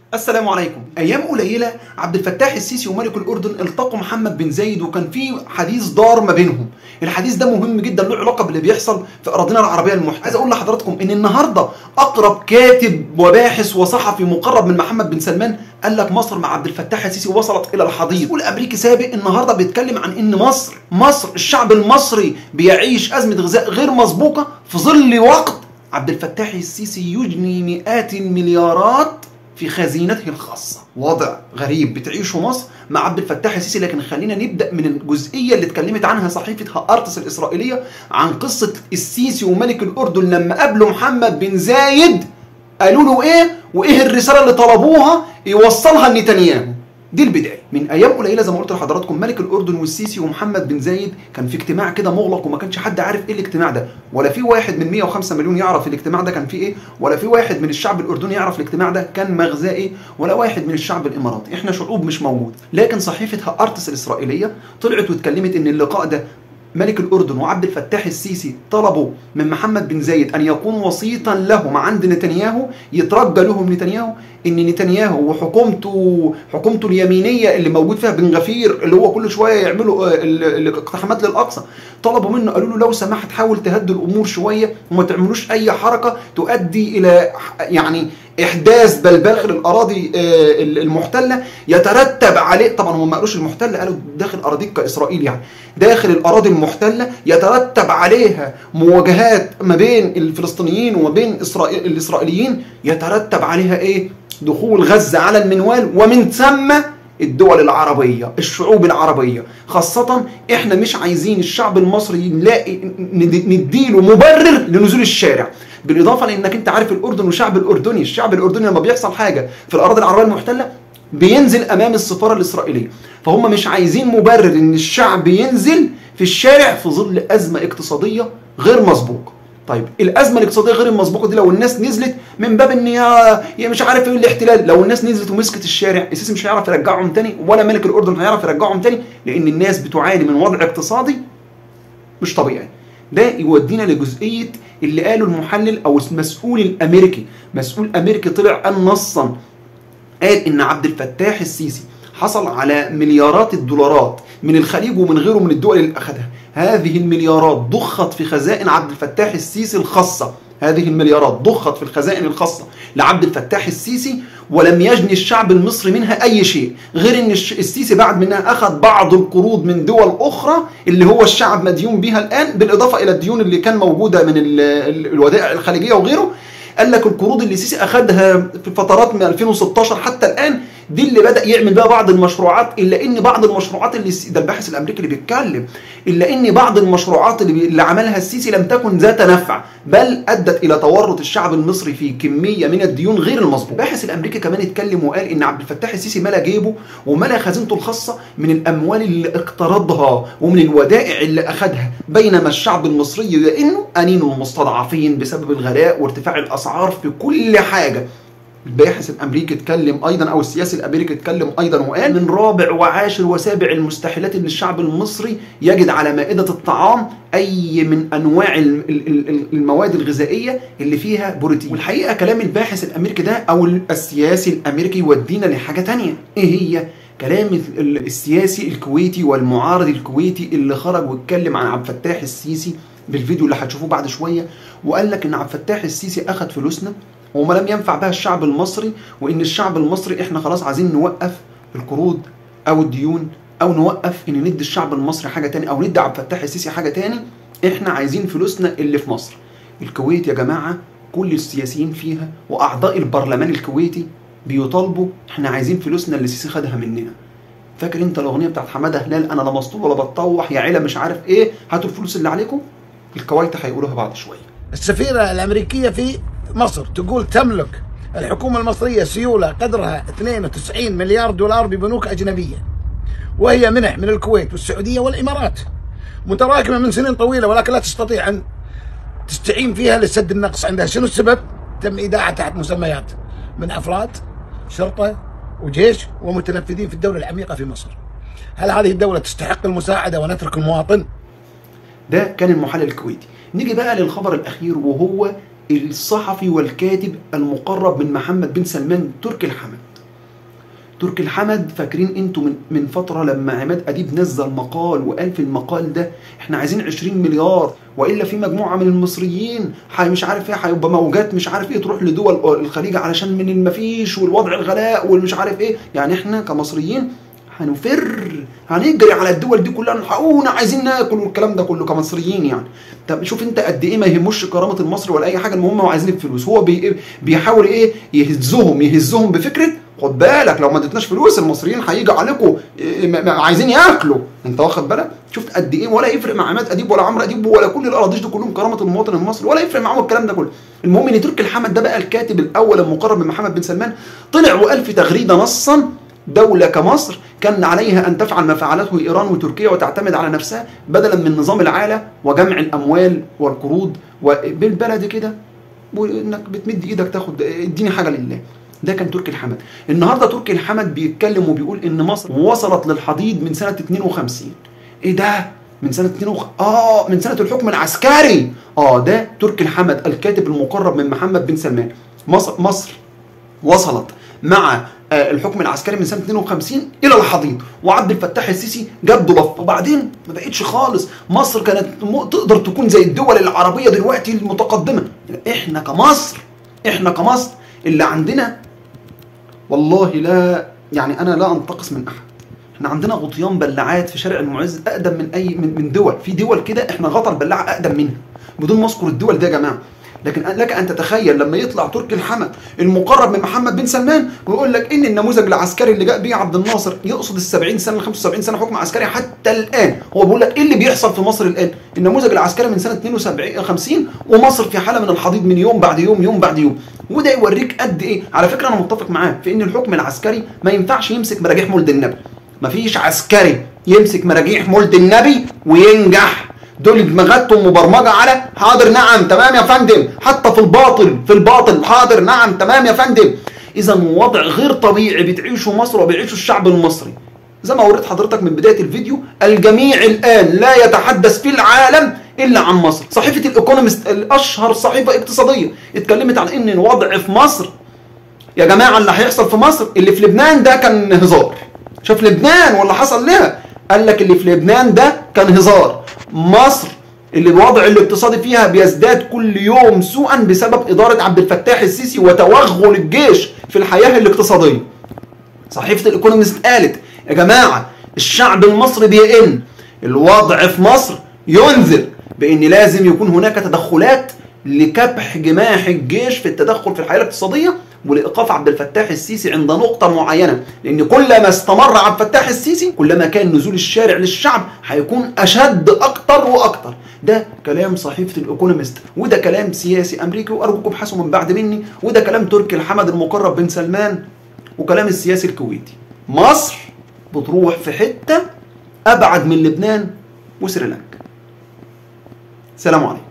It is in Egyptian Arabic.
السلام عليكم ايام قليله عبد الفتاح السيسي وملك الاردن التقوا محمد بن زايد وكان في حديث دار ما بينهم الحديث ده مهم جدا له علاقه باللي بيحصل في اراضينا العربيه المحتله عايز اقول لحضراتكم ان النهارده اقرب كاتب وباحث وصحفي مقرب من محمد بن سلمان قال لك مصر مع عبد الفتاح السيسي وصلت الى الحضيض والامريكي سابق النهارده بيتكلم عن ان مصر مصر الشعب المصري بيعيش ازمه غذاء غير مسبوقه في ظل وقت عبد الفتاح السيسي يجني مئات المليارات في خزينته الخاصة وضع غريب بتعيشه مصر مع عبد الفتاح السيسي لكن خلينا نبدأ من الجزئية اللي اتكلمت عنها صحيفة هارتس الإسرائيلية عن قصة السيسي وملك الأردن لما قابلوا محمد بن زايد قالوا له ايه وايه الرسالة اللي طلبوها يوصلها لنتنياهو دي البدايه من ايام قليله زي ما قلت لحضراتكم ملك الاردن والسيسي ومحمد بن زايد كان في اجتماع كده مغلق وما كانش حد عارف ايه الاجتماع ده ولا في واحد من 105 مليون يعرف الاجتماع ده كان فيه ايه ولا في واحد من الشعب الاردني يعرف الاجتماع ده كان مغزاه ايه ولا واحد من الشعب الاماراتي احنا شعوب مش موجود لكن صحيفه هارتس الاسرائيليه طلعت واتكلمت ان اللقاء ده ملك الأردن وعبد الفتاح السيسي طلبوا من محمد بن زايد أن يكون وسيطا لهم عند نتنياهو يترجى لهم نتنياهو إن نتنياهو وحكومته حكومته اليمينية اللي موجود فيها بن غفير اللي هو كل شوية يعملوا الاقتحامات للأقصى طلبوا منه قالوا له لو سمحت حاول تهدوا الأمور شوية وما تعملوش أي حركة تؤدي إلى يعني احداث بلبله للاراضي المحتله يترتب عليه طبعا هم ما قالوش المحتله قالوا داخل اراضيك كاسرائيل يعني داخل الاراضي المحتله يترتب عليها مواجهات ما بين الفلسطينيين وما بين إسرائيل الاسرائيليين يترتب عليها ايه دخول غزه على المنوال ومن ثم الدول العربية الشعوب العربية خاصة احنا مش عايزين الشعب المصري نلاقي نديله مبرر لنزول الشارع بالاضافه لانك انت عارف الاردن والشعب الاردني الشعب الاردني لما بيحصل حاجه في الاراضي العربيه المحتله بينزل امام السفاره الاسرائيليه فهم مش عايزين مبرر ان الشعب ينزل في الشارع في ظل ازمه اقتصاديه غير مسبوقه طيب الازمه الاقتصاديه غير المسبوقه دي لو الناس نزلت من باب ان يا يا مش عارف ايه الاحتلال لو الناس نزلت ومسكت الشارع السيسي مش هيعرف يرجعهم تاني ولا ملك الاردن هيعرف يرجعهم تاني لان الناس بتعاني من وضع اقتصادي مش طبيعي ده يودينا لجزئيه اللي قاله المحلل او المسؤول الامريكي مسؤول امريكي طلع قال نصا قال ان عبد الفتاح السيسي حصل على مليارات الدولارات من الخليج ومن غيره من الدول اللي اخذها هذه المليارات ضخت في خزائن عبد الفتاح السيسي الخاصه هذه المليارات ضخت في الخزائن الخاصة لعبد الفتاح السيسي ولم يجني الشعب المصري منها أي شيء غير أن السيسي بعد منها أخذ بعض القروض من دول أخرى اللي هو الشعب مديون بها الآن بالإضافة إلى الديون اللي كان موجودة من الودائع الخليجية وغيره قال لك القروض اللي السيسي أخذها في فترات من 2016 حتى الآن دي اللي بدا يعمل بقى بعض المشروعات الا ان بعض المشروعات اللي ده الباحث الامريكي اللي بيتكلم الا ان بعض المشروعات اللي, اللي عملها السيسي لم تكن ذات نفع بل ادت الى تورط الشعب المصري في كميه من الديون غير المظبوطه الباحث الامريكي كمان اتكلم وقال ان عبد الفتاح السيسي ملا جيبه وملا خزينته الخاصه من الاموال اللي اقترضها ومن الودائع اللي اخذها بينما الشعب المصري لانه انين المستضعفين بسبب الغلاء وارتفاع الاسعار في كل حاجه الباحث الامريكي اتكلم ايضا او السياسي الامريكي اتكلم ايضا وقال من رابع وعاشر وسابع المستحيلات ان الشعب المصري يجد على مائده الطعام اي من انواع المواد الغذائيه اللي فيها بروتين والحقيقه كلام الباحث الامريكي ده او السياسي الامريكي يودينا لحاجه تانية ايه هي كلام السياسي الكويتي والمعارض الكويتي اللي خرج واتكلم عن عبد الفتاح السيسي بالفيديو اللي هتشوفوه بعد شويه وقال لك ان عبد الفتاح السيسي اخذ فلوسنا وما لم ينفع بها الشعب المصري وان الشعب المصري احنا خلاص عايزين نوقف القروض او الديون او نوقف ان ندي الشعب المصري حاجه تاني او ندي عبد الفتاح السيسي حاجه تاني احنا عايزين فلوسنا اللي في مصر الكويت يا جماعه كل السياسيين فيها واعضاء البرلمان الكويتي بيطالبوا احنا عايزين فلوسنا اللي السيسي خدها مننا فاكر انت الاغنيه بتاعت حماده هلال انا لا مسطول ولا بتطوح يا عيله مش عارف ايه هاتوا الفلوس اللي عليكم الكويت هيقولوها بعد شويه السفيره الامريكيه في مصر تقول تملك الحكومة المصرية سيولة قدرها 92 مليار دولار ببنوك أجنبية وهي منح من الكويت والسعودية والإمارات متراكمة من سنين طويلة ولكن لا تستطيع أن تستعين فيها لسد النقص عندها شنو السبب؟ تم إيداعها تحت مسميات من أفراد شرطة وجيش ومتنفذين في الدولة العميقة في مصر هل هذه الدولة تستحق المساعدة ونترك المواطن؟ ده كان المحلل الكويتي نيجي بقى للخبر الأخير وهو الصحفي والكاتب المقرب من محمد بن سلمان تركي الحمد تركي الحمد فاكرين انتوا من من فتره لما عماد اديب نزل مقال وقال في المقال ده احنا عايزين 20 مليار والا في مجموعه من المصريين حي مش عارف ايه هيبقى موجات مش عارف ايه تروح لدول الخليج علشان من المفيش والوضع الغلاء والمش عارف ايه يعني احنا كمصريين هنفر هنجري على الدول دي كلها نلحقونا عايزين ناكل والكلام ده كله كمصريين يعني طب شوف انت قد ايه ما يهموش كرامه المصري ولا اي حاجه المهم هو عايزين الفلوس هو بي بيحاول ايه يهزهم يهزهم بفكره خد بالك لو ما اديتناش فلوس المصريين هيجي عليكم عايزين ياكلوا انت واخد بالك شفت قد ايه ولا يفرق مع عماد اديب ولا عمرو اديب ولا كل الاراضيش دي كلهم كرامه المواطن المصري ولا يفرق معاهم الكلام ده كله المهم ان تركي الحمد ده بقى الكاتب الاول المقرب من محمد بن سلمان طلع وقال في تغريده نصا دولة كمصر كان عليها أن تفعل ما فعلته إيران وتركيا وتعتمد على نفسها بدلا من نظام العالة وجمع الأموال والقروض وبالبلد كده وإنك بتمد إيدك تاخد اديني حاجة لله ده كان تركي الحمد النهارده تركي الحمد بيتكلم وبيقول ان مصر وصلت للحضيض من سنه 52 ايه ده من سنه 52 اه من سنه الحكم العسكري اه ده تركي الحمد الكاتب المقرب من محمد بن سلمان مصر مصر وصلت مع الحكم العسكري من سنه 52 الى الحضيض وعبد الفتاح السيسي جاب له لف وبعدين ما بقتش خالص مصر كانت تقدر تكون زي الدول العربيه دلوقتي المتقدمه احنا كمصر احنا كمصر اللي عندنا والله لا يعني انا لا انتقص من احد احنا عندنا غطيان بلاعات في شارع المعز اقدم من اي من, من دول في دول كده احنا غطا البلاعه اقدم منها بدون ما اذكر الدول دي يا جماعه لكن لك ان تتخيل لما يطلع تركي الحمد المقرب من محمد بن سلمان ويقول لك ان النموذج العسكري اللي جاء بيه عبد الناصر يقصد ال 70 سنه ل 75 سنه حكم عسكري حتى الان هو بيقول لك ايه اللي بيحصل في مصر الان النموذج العسكري من سنه 72 50 ومصر في حاله من الحضيض من يوم بعد يوم يوم بعد يوم وده يوريك قد ايه على فكره انا متفق معاه في ان الحكم العسكري ما ينفعش يمسك مراجيح مولد النبي مفيش عسكري يمسك مراجيح مولد النبي وينجح دول دماغاتهم مبرمجه على حاضر نعم تمام يا فندم حتى في الباطل في الباطل حاضر نعم تمام يا فندم اذا وضع غير طبيعي بتعيشه مصر وبيعيشه الشعب المصري زي ما وريت حضرتك من بدايه الفيديو الجميع الان لا يتحدث في العالم الا عن مصر صحيفه الايكونومست الاشهر صحيفه اقتصاديه اتكلمت عن ان الوضع في مصر يا جماعه اللي هيحصل في مصر اللي في لبنان ده كان هزار شوف لبنان واللي حصل لها قال لك اللي في لبنان ده كان هزار مصر اللي الوضع الاقتصادي فيها بيزداد كل يوم سوءا بسبب إدارة عبد الفتاح السيسي وتوغل الجيش في الحياة الاقتصادية صحيفة الإيكونومست قالت يا جماعة الشعب المصري بيئن الوضع في مصر ينذر بأن لازم يكون هناك تدخلات لكبح جماح الجيش في التدخل في الحياة الاقتصادية ولايقاف عبد الفتاح السيسي عند نقطه معينه لان كلما استمر عبد الفتاح السيسي كلما كان نزول الشارع للشعب هيكون اشد اكتر واكتر ده كلام صحيفه الايكونومست وده كلام سياسي امريكي وارجوكم ابحثوا من بعد مني وده كلام تركي الحمد المقرب بن سلمان وكلام السياسي الكويتي مصر بتروح في حته ابعد من لبنان وسريلانكا سلام عليكم